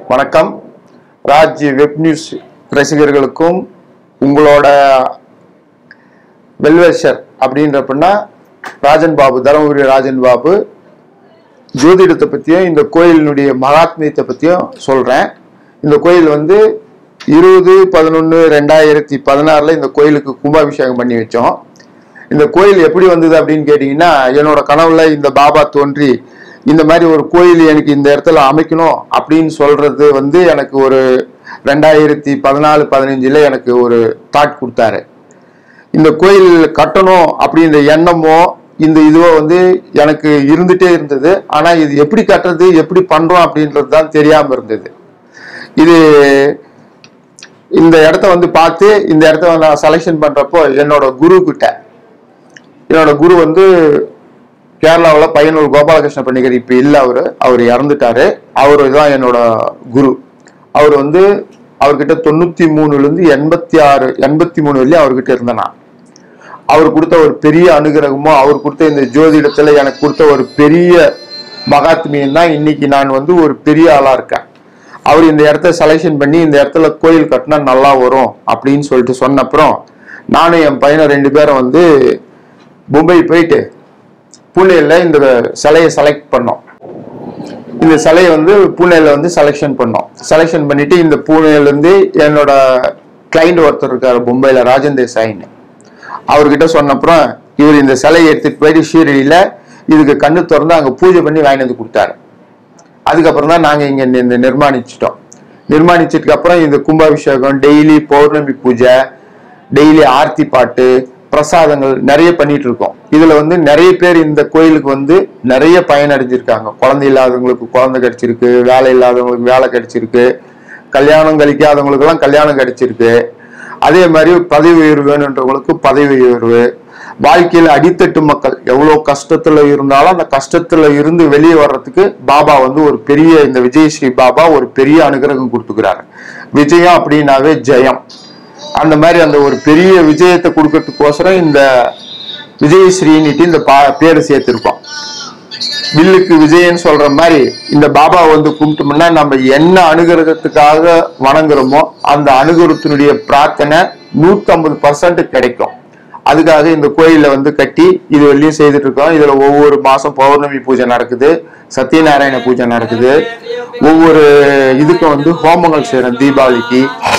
வணக்கம் Raj web news ரசிகர்களுக்கும் உங்களோட வெல்வேஷர் அப்படின்றப்பன்னா ராஜன் பாபு தருமபுரி ராஜன் பாபு ஜோதிடத்தை பற்றியும் இந்த கோயிலினுடைய மகாத்மியத்தை பற்றியும் சொல்கிறேன் இந்த கோயில் வந்து இருபது பதினொன்று ரெண்டாயிரத்தி பதினாறில் இந்த கோயிலுக்கு கும்பாபிஷேகம் பண்ணி வச்சோம் இந்த கோயில் எப்படி வந்தது அப்படின்னு கேட்டிங்கன்னா என்னோட கனவுல இந்த பாபா தோன்றி இந்த மாதிரி ஒரு கோயில் எனக்கு இந்த இடத்துல அமைக்கணும் அப்படின்னு சொல்றது வந்து எனக்கு ஒரு ரெண்டாயிரத்தி பதினாலு பதினஞ்சுல எனக்கு ஒரு தாட் கொடுத்தாரு இந்த கோயில் கட்டணும் அப்படின்ற எண்ணமோ இந்த இதுவோ வந்து எனக்கு இருந்துட்டே இருந்தது ஆனா இது எப்படி கட்டுறது எப்படி பண்றோம் அப்படின்றது தான் தெரியாம இருந்தது இது இந்த இடத்த வந்து பார்த்து இந்த இடத்த நான் செலெக்ஷன் பண்றப்போ என்னோட குரு கிட்ட என்னோட குரு வந்து கேரளாவில் பையனூர் கோபாலகிருஷ்ண பண்டிகர் இப்போ இல்லை அவர் அவர் இறந்துட்டாரு அவர் தான் என்னோட குரு அவர் வந்து அவர்கிட்ட தொண்ணூத்தி மூணுலேருந்து எண்பத்தி ஆறு எண்பத்தி மூணு வரையும் அவர்கிட்ட இருந்தேன் நான் அவர் கொடுத்த ஒரு பெரிய அனுகிரகமோ அவர் கொடுத்த இந்த ஜோதிடத்துல எனக்கு கொடுத்த ஒரு பெரிய மகாத்மியம் தான் இன்னைக்கு நான் வந்து ஒரு பெரிய ஆளா இருக்கேன் அவர் இந்த இடத்த செலெக்ஷன் பண்ணி இந்த இடத்துல கோயில் கட்டினா நல்லா வரும் அப்படின்னு சொல்லிட்டு சொன்ன அப்புறம் நானும் என் பையனை ரெண்டு பேரும் வந்து மும்பை போயிட்டு பூனேல இந்த சிலையை செலக்ட் பண்ணோம் இந்த சிலையை வந்து பூனேல வந்து செலெக்ஷன் பண்ணோம் செலெக்ஷன் பண்ணிட்டு இந்த பூனேல இருந்து என்னோட கிளைண்ட் ஒருத்தர் இருக்காரு மும்பைல ராஜன் தேசாயின்னு அவர்கிட்ட சொன்னப்புறம் இவர் இந்த சிலையை எடுத்துட்டு போயிட்டு ஷீரடியில இதுக்கு கண்ணு திறந்து அங்க பூஜை பண்ணி வாங்கிட்டு வந்து கொடுத்தாரு அதுக்கப்புறம் தான் நாங்க இங்க இந்த- இந்த நிர்மாணிச்சிட்டோம் நிர்மாணிச்சதுக்கு அப்புறம் இந்த கும்பாபிஷேகம் டெய்லி பௌர்ணமி பூஜை டெய்லி ஆர்த்தி பாட்டு பிரசாதங்கள் நிறைய பண்ணிட்டு இருக்கோம் இதுல வந்து நிறைய பேர் இந்த கோயிலுக்கு வந்து நிறைய பயனடைஞ்சிருக்காங்க குழந்தை இல்லாதவங்களுக்கு குழந்தை கிடைச்சிருக்கு வேலை இல்லாதவங்களுக்கு வேலை கிடைச்சிருக்கு கல்யாணம் கழிக்காதவங்களுக்கு எல்லாம் கல்யாணம் கிடைச்சிருக்கு அதே மாதிரி பதவி உயர்வு வேணுன்றவங்களுக்கு பதவி உயர்வு வாழ்க்கையில அடித்தட்டு மக்கள் எவ்வளவு கஷ்டத்துல இருந்தாலும் அந்த கஷ்டத்துல இருந்து வெளியே வர்றதுக்கு பாபா வந்து ஒரு பெரிய இந்த விஜயஸ்ரீ பாபா ஒரு பெரிய அனுகிரகம் கொடுத்துக்கிறாரு விஜயம் அப்படின்னாவே ஜெயம் அந்த மாதிரி அந்த ஒரு பெரிய விஜயத்தை கொடுக்கறதுக்கோசரம் இந்த விஜயஸ்ரீன்னுட்டு இந்த பா பேரை சேர்த்திருக்கோம் வில்லுக்கு விஜயன்னு சொல்ற மாதிரி இந்த பாபா வந்து கும்பிட்டோம்னா நம்ம என்ன அனுகிரகத்துக்காக வணங்குறோமோ அந்த அனுகிரகத்தினுடைய பிரார்த்தனை நூத்தம்பது பர்சன்ட் கிடைக்கும் அதுக்காக இந்த கோயில்ல வந்து கட்டி இது வெளியும் செய்துட்டு இருக்கோம் இதுல ஒவ்வொரு மாசம் பௌர்ணமி பூஜை நடக்குது சத்யநாராயண பூஜை நடக்குது ஒவ்வொரு இதுக்கும் வந்து ஹோமங்கள் செய்யறோம் தீபாவளிக்கு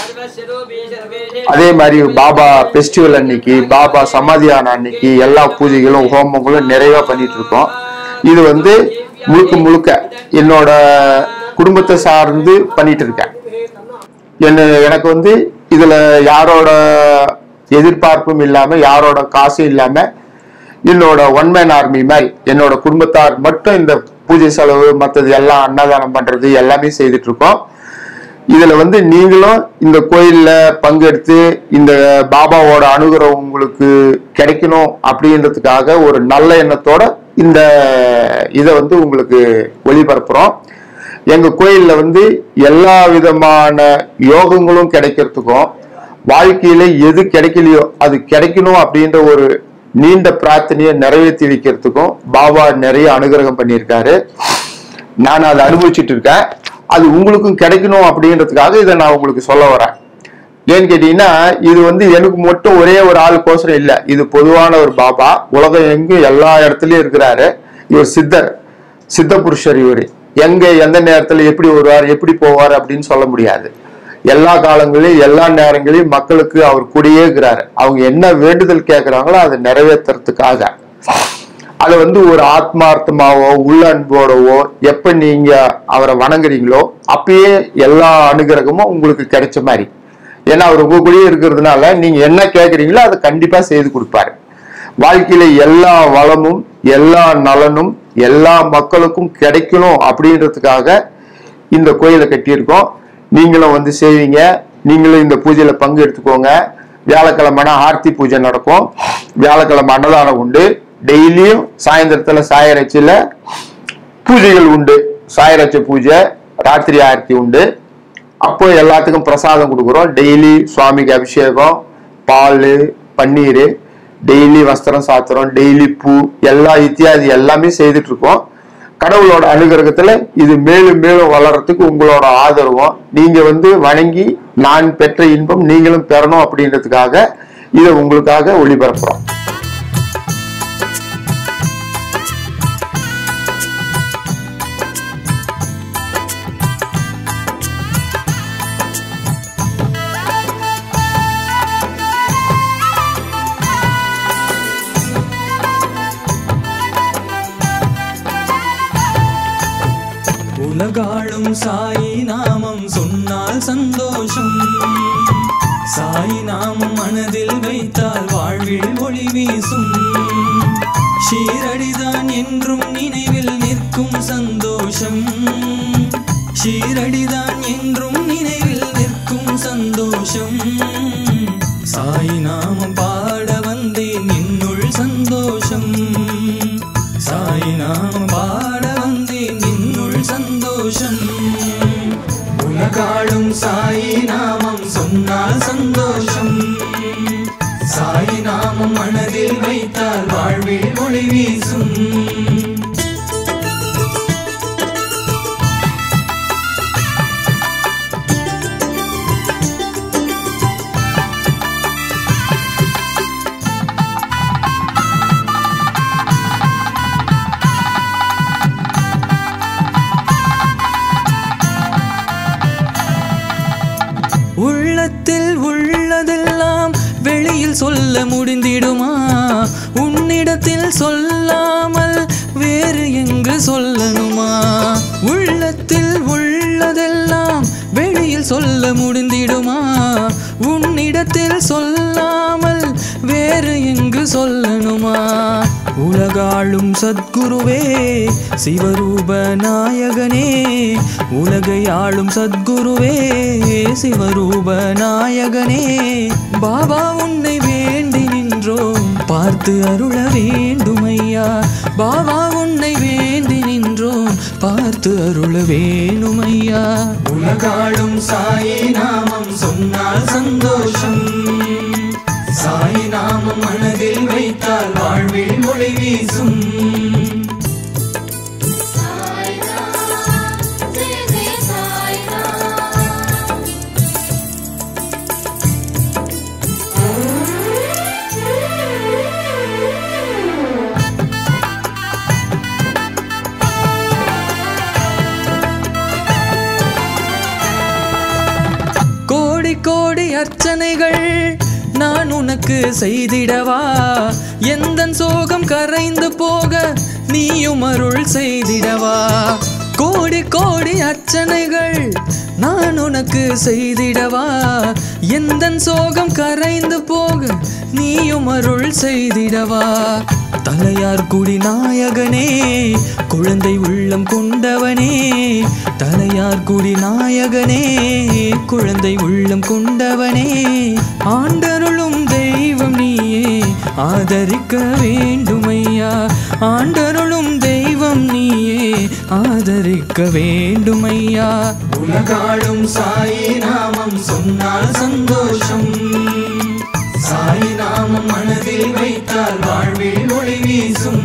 அதே மாதிரி பாபா ஃபெஸ்டிவல் அன்னைக்கு பாபா சமாதியான அன்னைக்கு எல்லா பூஜைகளும் ஹோமங்களும் நிறைவா பண்ணிட்டு இருக்கோம் இது வந்து முழுக்க முழுக்க என்னோட குடும்பத்தை சார்ந்து பண்ணிட்டு இருக்கேன் என்ன எனக்கு வந்து இதுல யாரோட எதிர்பார்ப்பும் இல்லாம யாரோட காசும் இல்லாம என்னோட ஒன் மேன் ஆர்மி மாதிரி என்னோட குடும்பத்தார் மட்டும் இந்த பூஜை செலவு மற்றது எல்லாம் அன்னதானம் பண்றது எல்லாமே செய்துட்டு இருக்கோம் இதுல வந்து நீங்களும் இந்த கோயில்ல பங்கெடுத்து இந்த பாபாவோட அனுகிரகம் உங்களுக்கு கிடைக்கணும் அப்படின்றதுக்காக ஒரு நல்ல எண்ணத்தோட இந்த இதை வந்து உங்களுக்கு ஒளிபரப்புறோம் எங்க கோயில்ல வந்து எல்லா விதமான யோகங்களும் கிடைக்கிறதுக்கும் வாழ்க்கையில எது கிடைக்கலையோ அது கிடைக்கணும் அப்படின்ற ஒரு நீண்ட பிரார்த்தனையை நிறைவேற்றி வைக்கிறதுக்கும் பாபா நிறைய அனுகிரகம் பண்ணியிருக்காரு நான் அதை அனுபவிச்சுட்டு இருக்கேன் அது உங்களுக்கும் கிடைக்கணும் அப்படின்றதுக்காக இதை நான் உங்களுக்கு சொல்ல வரேன் ஏன்னு கேட்டீங்கன்னா இது வந்து எனக்கு மட்டும் ஒரே ஒரு ஆளுக்கோசரம் இல்ல இது பொதுவான ஒரு பாபா உலகம் எங்கும் எல்லா இடத்துலயும் இருக்கிறாரு இவர் சித்தர் சித்த புருஷர் இவர் எங்க எந்த நேரத்துல எப்படி வருவார் எப்படி போவார் அப்படின்னு சொல்ல முடியாது எல்லா காலங்களிலும் எல்லா நேரங்களிலும் மக்களுக்கு அவர் கூடயே இருக்கிறாரு அவங்க என்ன வேண்டுதல் கேட்கறாங்களோ அதை நிறைவேற்றுறதுக்காக அதை வந்து ஒரு ஆத்மார்த்தமாவோ உள்ள அன்போடவோ எப்ப நீங்க அவரை வணங்குறீங்களோ அப்பயே எல்லா அனுகிரகமும் உங்களுக்கு கிடைச்ச மாதிரி ஏன்னா அவர் உங்க கூடயே இருக்கிறதுனால நீங்க என்ன கேட்குறீங்களோ அதை கண்டிப்பா செய்து கொடுப்பாரு வாழ்க்கையில எல்லா வளமும் எல்லா நலனும் எல்லா மக்களுக்கும் கிடைக்கணும் அப்படின்றதுக்காக இந்த கோயிலை கட்டியிருக்கோம் நீங்களும் வந்து செய்வீங்க நீங்களும் இந்த பூஜையில பங்கு எடுத்துக்கோங்க வியாழக்கிழமைனா ஆர்த்தி பூஜை நடக்கும் வியாழக்கிழமை அன்னதானம் உண்டு டெய்லியும் சாயந்தரத்துல சாயரட்சியில பூஜைகள் உண்டு சாயரட்ச பூஜை ராத்திரி ஆர்த்தி உண்டு அப்போ எல்லாத்துக்கும் பிரசாதம் கொடுக்குறோம் டெய்லி சுவாமிக்கு அபிஷேகம் பால் பன்னீர் டெய்லி வஸ்திரம் சாத்துறோம் டெய்லி பூ எல்லா இத்தியாதி எல்லாமே செய்துட்டு இருக்கோம் கடவுளோட அனுகிரகத்துல இது மேலும் மேலும் வளர்றதுக்கு உங்களோட ஆதரவும் நீங்க வந்து வணங்கி நான் பெற்ற இன்பம் நீங்களும் பெறணும் அப்படின்றதுக்காக இதை உங்களுக்காக ஒளிபரப்புறோம் உலகாளும் சாயி நாமம் சொன்னால் சந்தோஷம் சாயி நாமம் மனதில் வைத்தால் வாழ்வில் ஒளி வீசும் ஷீரடிதான் என்றும் நினைவில் நிற்கும் சந்தோஷம் ஷீரடிதான் என்றும் நினைவில் நிற்கும் சந்தோஷம் சாய் நாமம் பாட வந்தேன் என்னுள் சந்தோஷம் சாய் நாமம் பாட வந்தேன் என்னுள் சந்தோஷம் உலகாளும் சாய் நாமம் சொன்னால் சந்தோஷம் சாய் நாமம் மனதில் வைத்தால் வாழ்வில் ஒளி வீசும் உள்ளத்தில் உள்ளதெல்லாம் வெளியில் சொல்ல முடிந்திடுமா உன்னிடத்தில் சொல்லாமல் வேறு எங்கு சொல்லணுமா உள்ளத்தில் உள்ளதெல்லாம் வெளியில் சொல்ல முடிந்திடுமா உன்னிடத்தில் சொல்லாமல் வேறு எங்கு சொல்லணுமா உலகாளும் சத்குருவே சிவரூப நாயகனே உலகை ஆளும் சத்குருவே சிவரூப நாயகனே பாபா உன்னை வேண்டி நின்றோம் பார்த்து அருள வேண்டுமையா பாபா உன்னை வேண்டி நின்றோம் பார்த்து அருள வேணுமையா உலகாளும் சாயி நாமம் சொன்னால் சந்தோஷம் சாய் நாமம் மனதில் வைத்தால் வாழ்வில் மொழி வீசும் ஜெய ஜெய சாய்ராம் கோடி கோடி அர்ச்சனைகள் நான் உனக்கு செய்திடவா எந்தன் சோகம் கரைந்து போக நீயும் அருள் செய்திடவா கோடி கோடி அர்ச்சனைகள் நான் உனக்கு செய்திடவா எந்தன் சோகம் கரைந்து போக நீயும் அருள் செய்திடவா தலையார் குடி நாயகனே குழந்தை உள்ளம் கொண்டவனே தலையார் குடி நாயகனே குழந்தை உள்ளம் கொண்டவனே ஆண்டருளும் தெய்வம் நீயே ஆதரிக்க வேண்டுமையா ஆண்டருளும் தெய்வம் நீயே ஆதரிக்க வேண்டுமையா உலகாளும் சாயி நாமம் சொன்னால் சந்தோஷம் சாய் நாமம் மனதில் வைத்தால் வாழ்வில் ஒளி வீசும்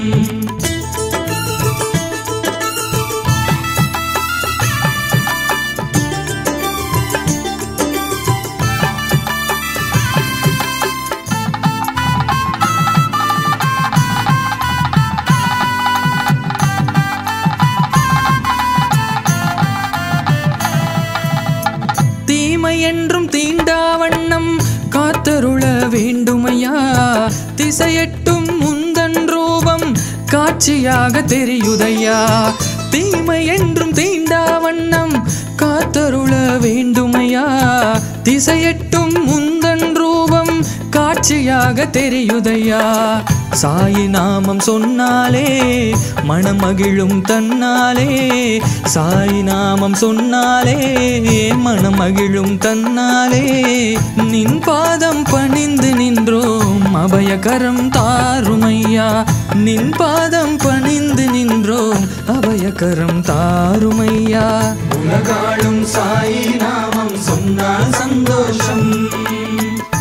தீமை என்றும் தீண்டா வண்ணம் காத்தருள வேண்டுமையா திசையட்டும் முந்தன் ரூபம் காட்சியாக தெரியுதையா தீமை என்றும் தீண்டா வண்ணம் காத்தருள வேண்டுமையா திசையட்டும் முந்தன் ரூபம் காட்சியாக தெரியுதையா சாயி நாமம் சொன்னாலே மனமகிழும் தன்னாலே சாய் நாமம் சொன்னாலே மனமகிழும் தன்னாலே நின் பாதம் பணிந்து நின்றோம் அபயகரம் தாருமையா நின் பாதம் பணிந்து நின்றோம் அபயகரம் தாருமையா உலகாளும் சாயி நாமம் சொன்னால் சந்தோஷம்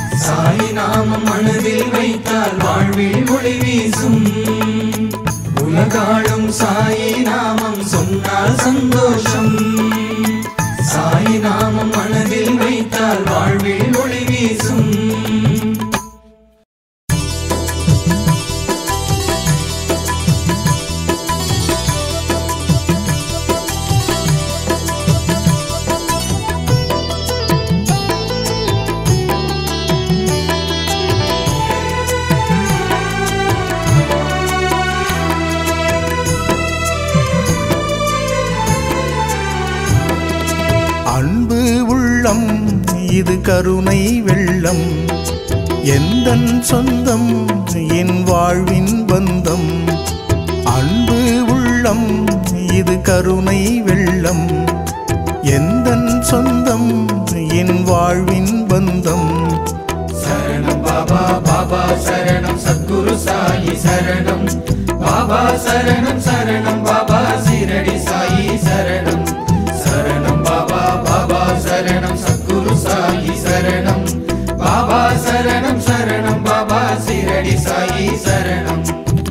சாய் நாமம் மனதில் வைத்தால் வாழ்வில் ஒளி வீசும் உலகாளும் சாயி நாமம் சொன்னால் சந்தோஷம் சாயி நாமம் மனதில் வைத்தால் வாழ்வில் ஒளி வீசும் அன்பு உள்ளம் இது கருணை வெள்ளம் எந்தன் சொந்தம் என் வாழ்வின் பந்தம் அன்பு உள்ளம் இது கருணை வெள்ளம் எந்தன் சொந்தம் என் வாழ்வின் பந்தம் சரணம் பாபா பாபா சரணம் சத்குரு சாயி சரணம் பாபா சரணம் சரணம் பாபா சீரடி சாயி சரணம் சரணம் பாபா பாபா சரணம் சத்குரு சாயி சரணம் பாபா சரணம் சரணம் பாபா சீரடி சாயி சரணம்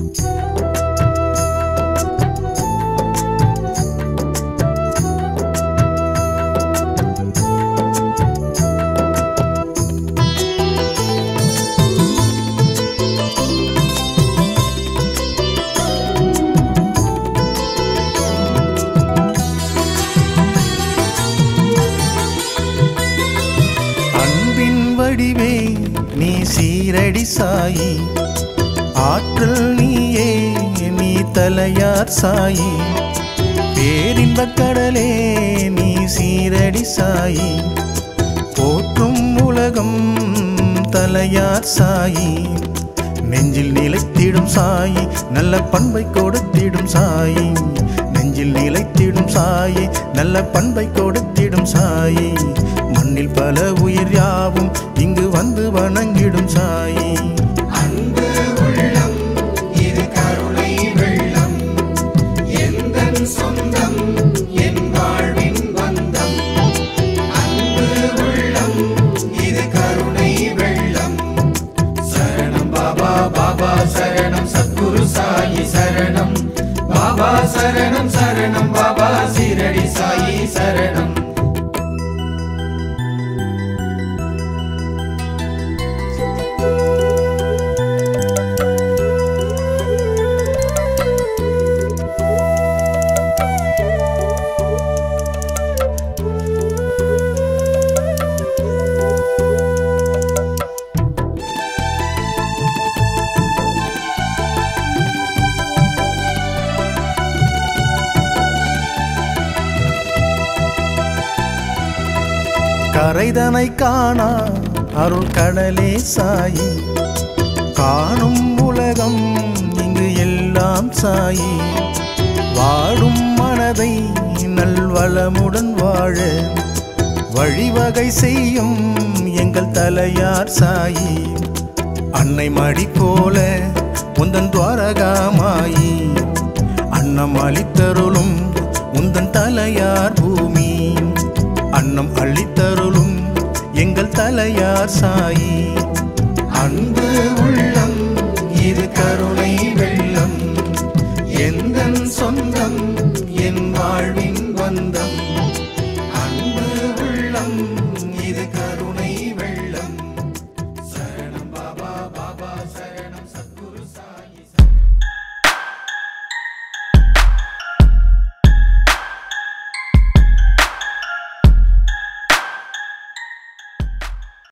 அன்பின் வடிவே நீ சீரடி சாயி ஆற்றல் நீயே நீ தலையார் சாயி பேரின்பக் கடலே நீ சீரடி சாயி போற்றும் உலகம் தலையார் சாயி நெஞ்சில் நிலைத்திடும் சாயி நல்ல பண்பை கொடுத்திடும் சாயி நெஞ்சில் நிலைத்திடும் சாயி நல்ல பண்பை கொடுத்திடும் சாயி மண்ணில் பல உயிர் யாவும் இங்கு வந்து வணங்கிடும் சாயி அன்பு உள்ளம் இது கருணை வெள்ளம் எந்தன் சொந்தம் என் வாழ்வின் பந்தம் அன்பு உள்ளம் இது கருணை வெள்ளம் சரணம் பாபா பாபா சரணம் சத்குரு சாயி சரணம் பாபா சரணம் சரணம் பாபா சீரடி சாயி சரணம் கரைதனை காணா அருள் கடலே சாயி காணும் உலகம் இங்கு எல்லாம் சாயி வாடும் மனதை நல்வளமுடன் வாழ வழிவகை செய்யும் எங்கள் தலையார் சாயி அன்னை மடி போல உந்தன் துவாரகாமாயி அன்னம் அளித்தருளும் உந்தன் தலையார் பூமி அன்னம் அளித்தருளும் எங்கள் தலையார் சாயி